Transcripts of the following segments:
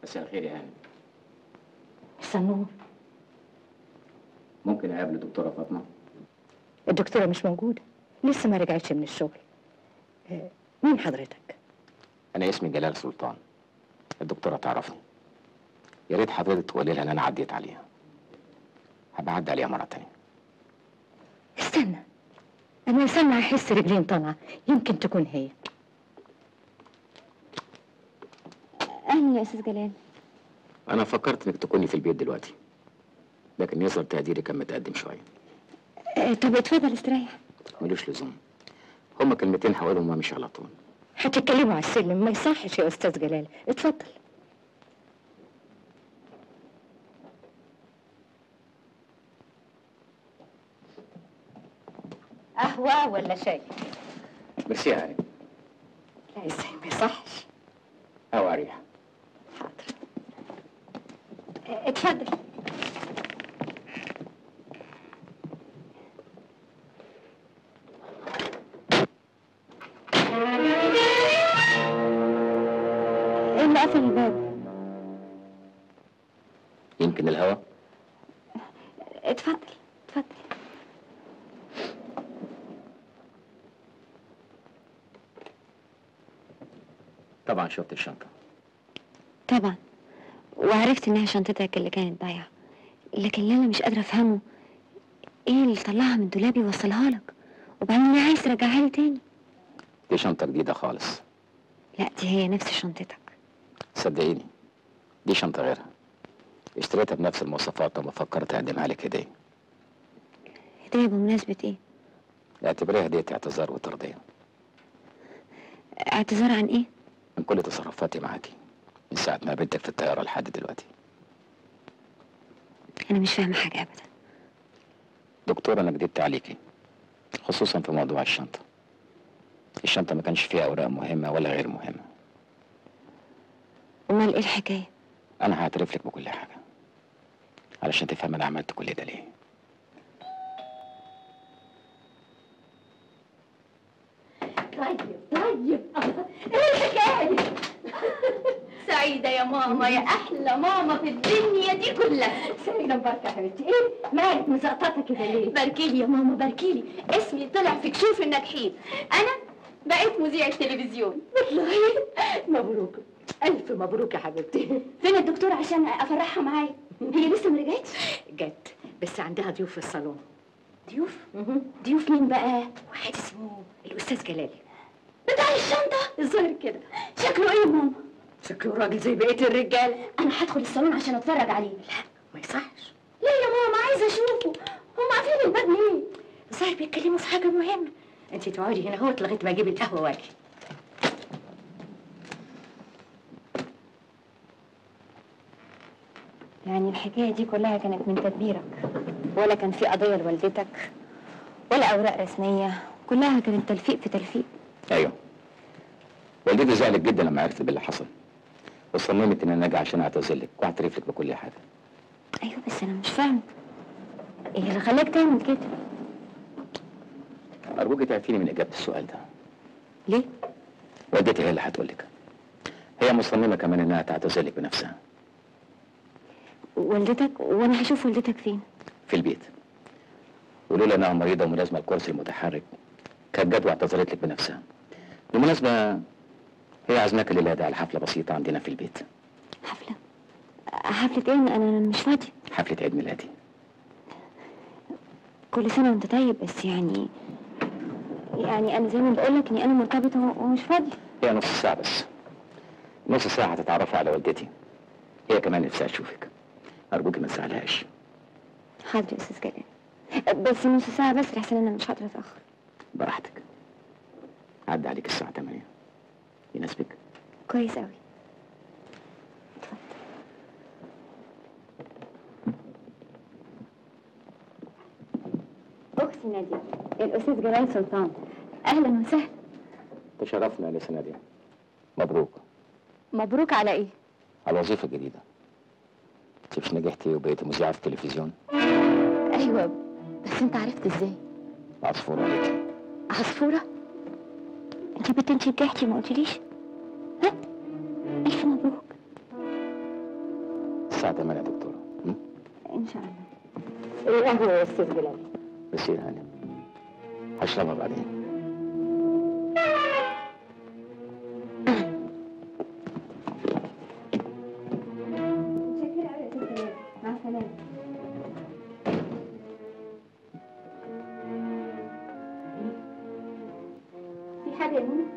مساء الخير يا هاني استنوا ممكن اقابل الدكتوره فاطمه الدكتورة مش موجودة لسه ما رجعتش من الشغل آه، مين حضرتك؟ انا اسمي جلال سلطان الدكتوره تعرفني يا ريت حضرتك تقولي لها ان انا عديت عليها هبقى اعدي عليها مره تانية استنى أنا سامعة أحس رجلين طالعة يمكن تكون هي اهلا يا استاذ جلال انا فكرت انك تكوني في البيت دلوقتي لكن يظهر تقديري كان متقدم شويه آه، طب اتفضل استريح ملوش لزوم هما كلمتين هقولهم وامشي على طول هتتكلموا على السلم ما يصحش يا أستاذ جلال اتفضل قهوة ولا شاي؟ ميرسي يا هاني لا ازاي ما يصحش او اريح حاضر آه، اتفضل ايه اللي قفل الباب يمكن الهوا اتفضل اتفضل طبعا شفت الشنطه طبعا وعرفت انها شنطتك اللي كانت ضايعه لكن اللي انا مش قادره افهمه ايه اللي طلعها من دولابي ووصلها لك وبعدين ليه عايز ترجعها لي تاني دي شنطه جديده خالص لا دي هي نفس شنطتك صدقيني دي شنطه غيرها اشتريتها بنفس المواصفات لما فكرت اقدمها لك هديه هديه بمناسبه ايه اعتبريها هديه اعتذار وترضيه اعتذار عن ايه من كل تصرفاتي معاكي من ساعه ما قابلتك في الطياره لحد دلوقتي انا مش فاهمه حاجه ابدا دكتور انا كدبت عليكي خصوصا في موضوع الشنطه الشنطه ما كانش فيها اوراق مهمه ولا غير مهمه امال ايه الحكايه انا هعترف لك بكل حاجه علشان تفهم انا عملت كل ده ليه طيب طيب ايه الحكايه دي سعيدة يا ماما يا أحلى ماما في الدنيا دي كلها سعيدة مباركة يا حبيبتي ايه مالك مزقططة كده ليه؟ باركيلي يا ماما باركيلي اسمي طلع في كشوف الناجحين أنا بقيت مذيع التلفزيون والله مبروك ألف مبروك يا حبيبتي فين الدكتور عشان أفرحها معايا هي لسه ما رجعتش جت بس عندها ضيوف في الصالون ضيوف ضيوف مين بقى واحد اسمه الأستاذ جلالي بتاع الشنطة الظاهر كده شكله ايه يا ماما شكله راجل زي بقية الرجال أنا هدخل الصالون عشان أتفرج عليه ما يصحش ليه يا ماما عايزة أشوفه هم قافلين الباب ليه الظاهر بيتكلموا في حاجة مهمة انت تقعدي هنا اهوت لغاية ما اجيب القهوة واجي يعني الحكايه دي كلها كانت من تدبيرك ولا كان في قضيه لوالدتك ولا اوراق رسميه كلها كانت تلفيق في تلفيق ايوه والدتي زعلت جدا لما عرفت باللي حصل وصممت ان انا اجي عشان اعتذر لك واعترف لك بكل حاجه ايوه بس انا مش فاهمه ايه اللي خلاك تعمل كده ارجوك تعفيني من اجابه السؤال ده ليه والدتي هي اللي هتقول لك هي مصممه كمان انها تعتذر لك بنفسها والدتك وانا هشوف والدتك فين في البيت ولولا انها مريضه وملازمه الكرسي المتحرك كانت جت واعتذرت لك بنفسها بالمناسبه هي عزماك الليله دي على حفله بسيطه عندنا في البيت حفله حفله ايه انا أنا مش فاضيه حفله عيد ميلادي كل سنه وانت طيب بس يعني يعني انا زي ما بقول لك اني انا مرتبطه ومش فاضيه هي نص ساعه بس نص ساعه هتتعرفي على والدتي هي كمان نفسها تشوفك ارجوك ما تزعلهاش حاضر يا استاذ جلال بس نص ساعه بس لحسن انا مش هقدر اتاخر براحتك عدى عليك الساعه 8 يناسبك كويس قوي اختي ناديه الاستاذ جلال سلطان اهلا وسهلا تشرفنا يا سنة دي مبروك مبروك على ايه على الوظيفه الجديده انت مش نجحتي وبقيتي مذيعه في التلفزيون ايوه بس انت عرفت ازاي عصفور عليك عصفوره انت بنت انت نجحتي ما قلتليش ها الف مبروك الساعه 8 يا دكتوره م? ان شاء الله القهوة يا أستاذ جلال بس يا هاني هشربها بعدين مع السلامه في حاجة يا منى؟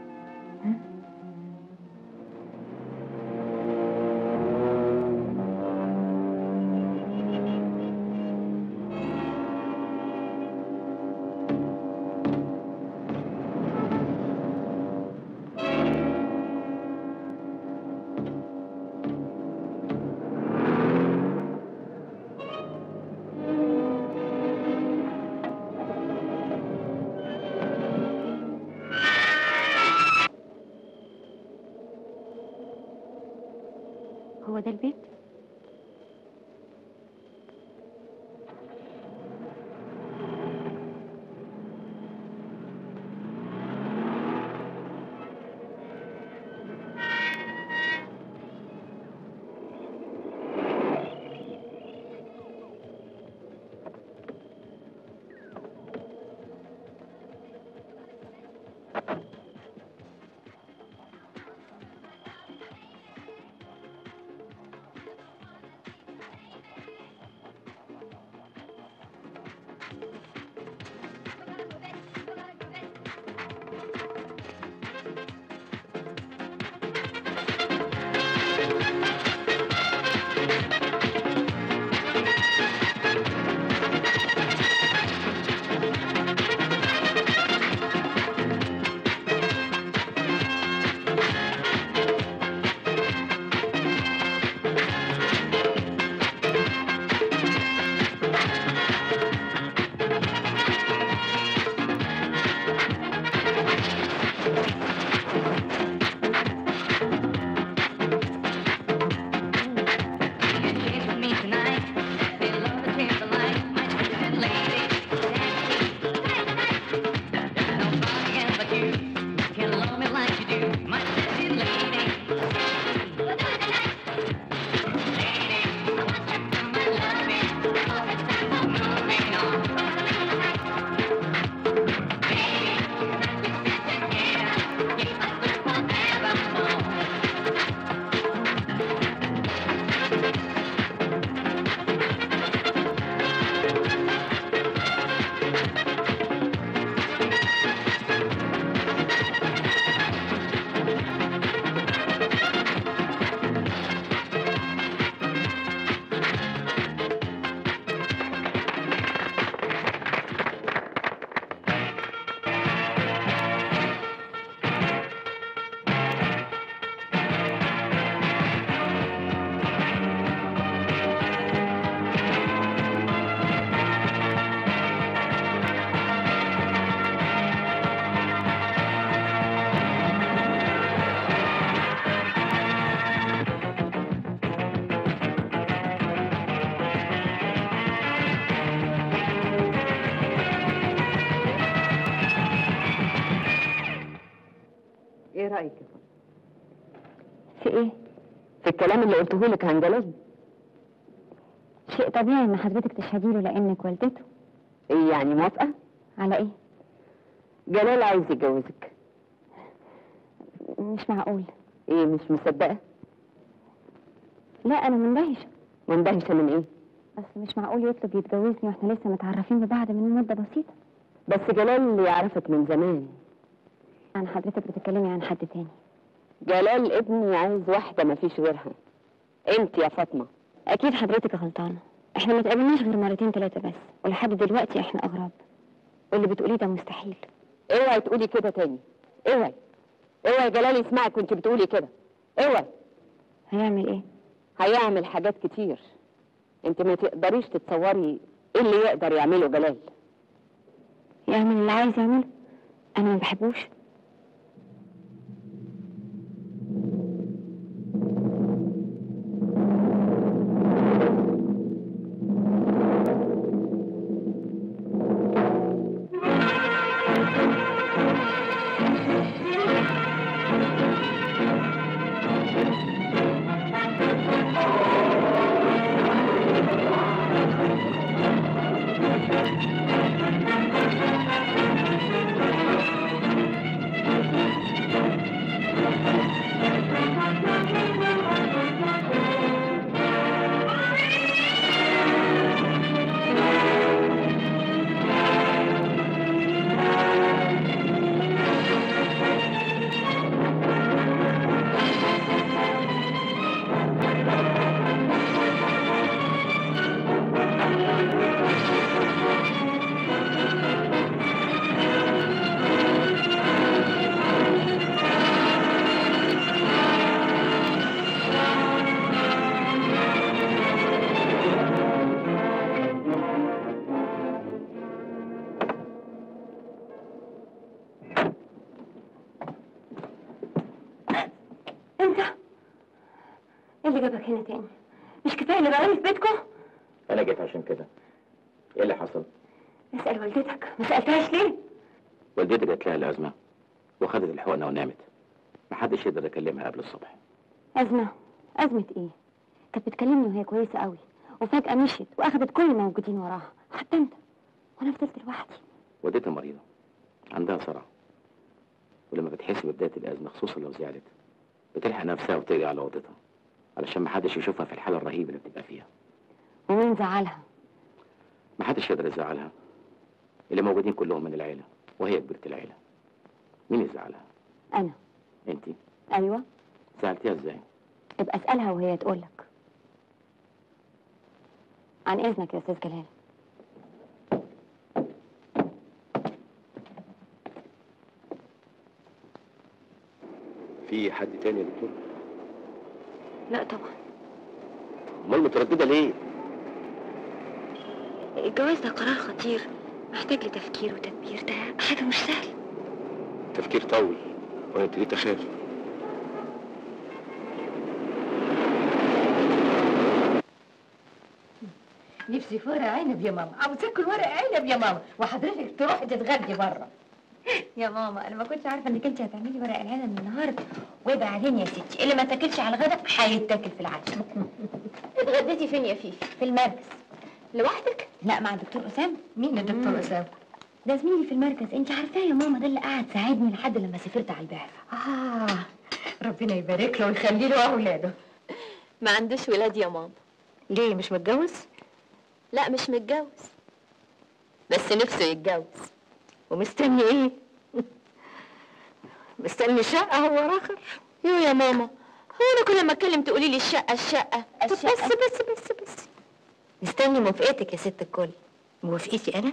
هو ده البيت ايه رايك يا فندم؟ في ايه في الكلام اللي قلته لك عن جلال شيء طبيعي ان حضرتك تشهدي له لانك والدته ايه يعني موافقه على ايه جلال عايز يتجوزك مش معقول ايه مش مصدقه لا انا مندهشه مندهشه من ايه بس مش معقول يطلب يتجوزني واحنا لسه متعرفين ببعض من مده بسيطه بس جلال يعرفك من زمان عن حضرتك بتتكلمي عن حد تاني جلال ابني عايز واحده ما فيش غيرها انت يا فاطمه اكيد حضرتك غلطانه احنا ما اتقابلناش غير مرتين ثلاثه بس ولحد دلوقتي احنا اغراب واللي بتقوليه ده مستحيل اوعي تقولي كده تاني اوعي اوعي جلال يسمعك وانت بتقولي كده اوعي هيعمل ايه هيعمل حاجات كتير انت ما تقدريش تتصوري ايه اللي يقدر يعمله جلال يعمل اللي عايز يعمله انا ما بحبوش انت ايه اللي جابك هنا تاني مش كفايه اللي بقالي في بيتكم انا جيت عشان كده ايه اللي حصل اسال والدتك ما سالتهاش ليه والدتي جات لها الازمه وخدت الحقنه ونامت محدش يقدر يكلمها قبل الصبح ازمه ازمه ايه كانت بتكلمني وهي كويسه قوي وفجاه مشيت واخدت كل الموجودين وراها حتى انت وانا فضلت لوحدي والدتي مريضه عندها صرع ولما بتحس ببدايه الازمه خصوصا لو زعلت بتلحق نفسها وتجري على اوضتها علشان محدش يشوفها في الحاله الرهيبه اللي بتبقى فيها ومين زعلها محدش يقدر يزعلها اللي موجودين كلهم من العيله وهي كبيره العيله مين يزعلها انا انت ايوه زعلتيها ازاي ابقى اسالها وهي تقول لك عن اذنك يا استاذ جلال في حد تاني يا دكتور لا طبعا امال متردده ليه الجواز ده قرار خطير محتاج لتفكير وتدبير ده حاجه مش سهله تفكير طول وانا ابتديت اخاف نفسي في ورق عنب يا ماما عاوز اكل ورق عنب يا ماما وحضرتك تروحي تتغدي بره يا ماما انا ما كنتش عارفه انك انت هتعملي ورق العنب النهارده وبعدين يا ستي اللي ما تاكلش على الغدا هيتاكل في العشاء اتغديتي فين يا فيفي في المركز لوحدك لا مع الدكتور اسامه مين الدكتور مم. اسامه ده زميلي في المركز انت عارفاه يا ماما ده اللي قعد ساعدني لحد لما سافرت على البعثه اه ربنا يبارك له ويخلي له اولاده ما عندوش ولاد يا ماما ليه مش متجوز لا مش متجوز بس نفسه يتجوز ومستني ايه مستني شقه هو اخر يو يا ماما هو انا كل ما اتكلم تقولي لي الشقه الشقه طب بس الشقة. بس بس بس مستني موافقتك يا ست الكل موافقتي انا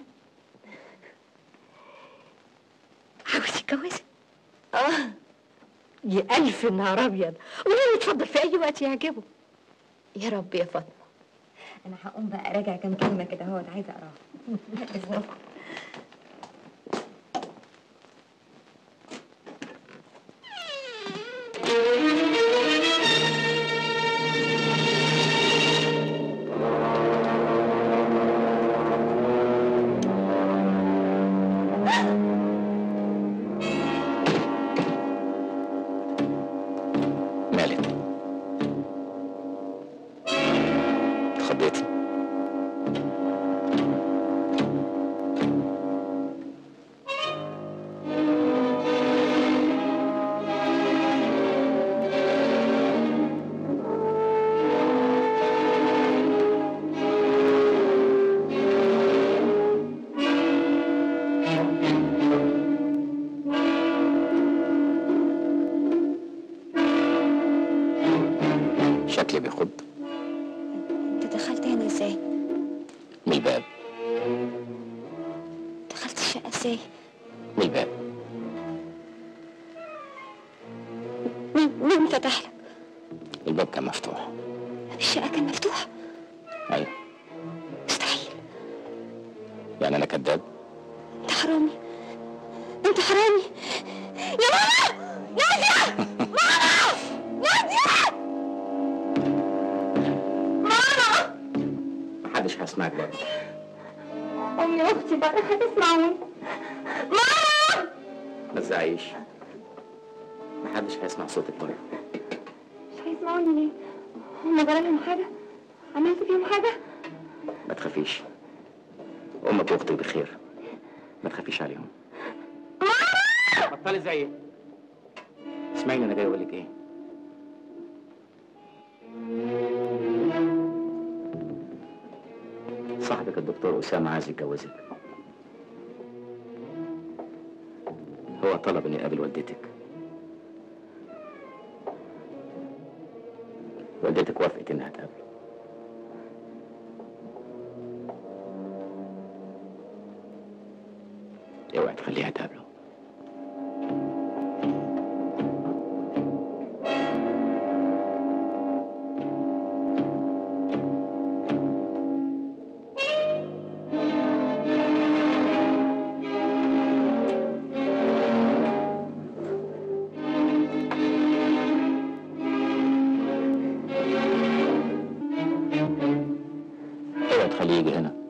عاوز يتجوز اه يا الف نهار ابيض قولي له اتفضل في اي وقت يعجبه يا رب يا فاطمه انا هقوم بقى اراجع كام كلمه كده اهوت عايزه اقراها مالك اتخضيتي شكلي بيخض انت دخلت هنا ازاي من الباب دخلت الشقه ازاي من الباب مين مين فتح لك الباب كان مفتوح الشقه كان مفتوح ايوه مستحيل يعني انا كذاب انت حرامي انت حرامي يا ماما نادية ماما نادية ماما محدش هيسمعك برضه امي واختي بقى هتسمعوني ماما ما تزعيش محدش هيسمع صوتك بره مش هيسمعوني ليه هما جرالهم حاجه عملت فيهم حاجه ما تخافيش امك واختك بخير ما تخافيش عليهم بطلي زعيق اسمعيني انا جاي اقول لك ايه صاحبك الدكتور اسامه عايز يتجوزك هو طلب اني اقابل والدتك والدتك وافقت انها تقابله اوعي تخليها تقابله اوعي تخليه يجي هنا